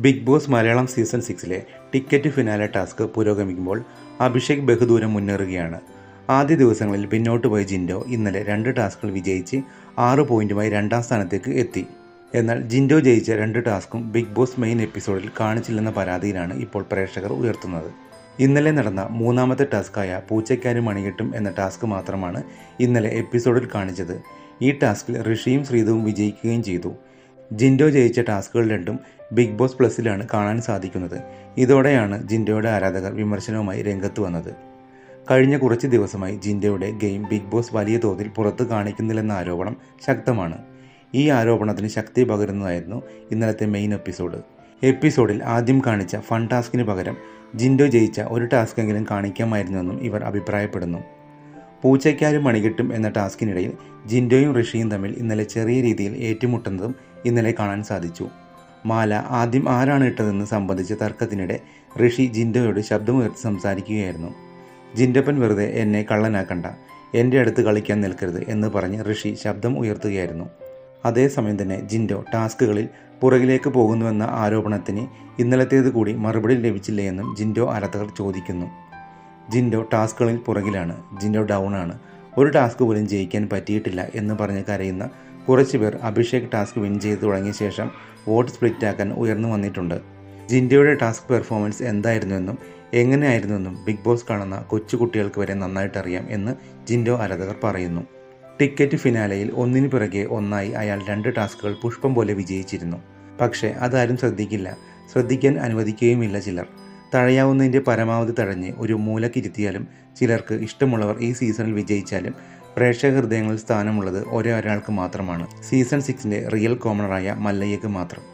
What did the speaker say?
big Boss Malayalam season സിക്സിലെ ticket finale task പുരോഗമിക്കുമ്പോൾ അഭിഷേക് ബഹുദൂരം മുന്നേറുകയാണ് ആദ്യ ദിവസങ്ങളിൽ പിന്നോട്ട് പോയ ജിൻഡോ ഇന്നലെ രണ്ട് ടാസ്കുകൾ വിജയിച്ച് ആറ് പോയിന്റുമായി രണ്ടാം സ്ഥാനത്തേക്ക് എത്തി എന്നാൽ ജിൻഡോ ജയിച്ച രണ്ട് ടാസ്കും ബിഗ് ബോസ് മെയിൻ എപ്പിസോഡിൽ കാണിച്ചില്ലെന്ന പരാതിയിലാണ് ഇപ്പോൾ പ്രേക്ഷകർ ഉയർത്തുന്നത് ഇന്നലെ നടന്ന മൂന്നാമത്തെ ടാസ്കായ പൂച്ചയ്ക്കാരും മണികെട്ടും എന്ന ടാസ്ക് മാത്രമാണ് ഇന്നലെ എപ്പിസോഡിൽ കാണിച്ചത് ഈ ടാസ്കിൽ ഋഷിയും ശ്രീതുവും വിജയിക്കുകയും ചെയ്തു ജിൻഡോ ജയിച്ച ടാസ്കുകൾ രണ്ടും ബിഗ് ബോസ് പ്ലസിലാണ് കാണാൻ സാധിക്കുന്നത് ഇതോടെയാണ് ജിൻഡോയുടെ ആരാധകർ വിമർശനവുമായി രംഗത്ത് വന്നത് കഴിഞ്ഞ കുറച്ച് ദിവസമായി ജിൻഡോയുടെ ഗെയിം ബിഗ് ബോസ് വലിയ തോതിൽ പുറത്ത് കാണിക്കുന്നില്ലെന്ന ആരോപണം ശക്തമാണ് ഈ ആരോപണത്തിന് ശക്തി പകരുന്നതായിരുന്നു ഇന്നലത്തെ മെയിൻ എപ്പിസോഡ് എപ്പിസോഡിൽ ആദ്യം കാണിച്ച ഫൺ ടാസ്കിന് പകരം ജിൻഡോ ജയിച്ച ഒരു ടാസ്കെങ്കിലും കാണിക്കാമായിരുന്നുവെന്നും ഇവർ അഭിപ്രായപ്പെടുന്നു പൂച്ചയ്ക്കാരും മണികെട്ടും എന്ന ടാസ്കിനിടയിൽ ജിൻഡോയും ഋഷിയും തമ്മിൽ ഇന്നലെ ചെറിയ രീതിയിൽ ഏറ്റുമുട്ടുന്നതും ഇന്നലെ കാണാൻ സാധിച്ചു മാല ആദ്യം ആരാണ് ഇട്ടതെന്ന് സംബന്ധിച്ച തർക്കത്തിനിടെ ഋഷി ജിൻഡോയോട് ശബ്ദമുയർത്തി സംസാരിക്കുകയായിരുന്നു ജിൻഡപ്പൻ വെറുതെ എന്നെ കള്ളനാക്കണ്ട എൻ്റെ അടുത്ത് കളിക്കാൻ നിൽക്കരുത് എന്ന് പറഞ്ഞ് ഋഷി ശബ്ദം ഉയർത്തുകയായിരുന്നു അതേസമയം തന്നെ ജിൻഡോ ടാസ്കുകളിൽ പുറകിലേക്ക് പോകുന്നുവെന്ന ആരോപണത്തിന് ഇന്നലത്തേത് കൂടി മറുപടി ലഭിച്ചില്ലേ എന്നും ജിൻഡോ ആരാധകർ ചോദിക്കുന്നു ജിൻഡോ ടാസ്കുകളിൽ പുറകിലാണ് ജിൻഡോ ഡൗൺ ആണ് ഒരു ടാസ്ക് പോലും ജയിക്കാൻ പറ്റിയിട്ടില്ല എന്ന് പറഞ്ഞ് കരയുന്ന കുറച്ച് പേർ അഭിഷേക് ടാസ്ക് വിൻ ചെയ്ത് തുടങ്ങിയ ശേഷം വോട്ട് സ്പ്ലിറ്റ് ആക്കാൻ ഉയർന്നു വന്നിട്ടുണ്ട് ജിൻഡോയുടെ ടാസ്ക് പെർഫോമൻസ് എന്തായിരുന്നുവെന്നും എങ്ങനെയായിരുന്നുവെന്നും ബിഗ് ബോസ് കാണുന്ന കൊച്ചുകുട്ടികൾക്ക് വരെ നന്നായിട്ട് അറിയാം എന്ന് ജിൻഡോ ആരാധകർ പറയുന്നു ടിക്കറ്റ് ഫിനാലയിൽ ഒന്നിനു പിറകെ ഒന്നായി അയാൾ രണ്ട് ടാസ്കുകൾ പുഷ്പം പോലെ വിജയിച്ചിരുന്നു പക്ഷേ അതാരും ശ്രദ്ധിക്കില്ല ശ്രദ്ധിക്കാൻ അനുവദിക്കുകയുമില്ല ചിലർ തഴയാവുന്നതിൻ്റെ പരമാവധി തഴഞ്ഞ് ഒരു മൂലക്കിരുത്തിയാലും ചിലർക്ക് ഇഷ്ടമുള്ളവർ ഈ സീസണിൽ വിജയിച്ചാലും പ്രേക്ഷക ഹൃദയങ്ങളിൽ സ്ഥാനമുള്ളത് ഒരേ ഒരാൾക്ക് മാത്രമാണ് സീസൺ സിക്സിൻ്റെ റിയൽ കോമണറായ മല്ലയ്യക്ക് മാത്രം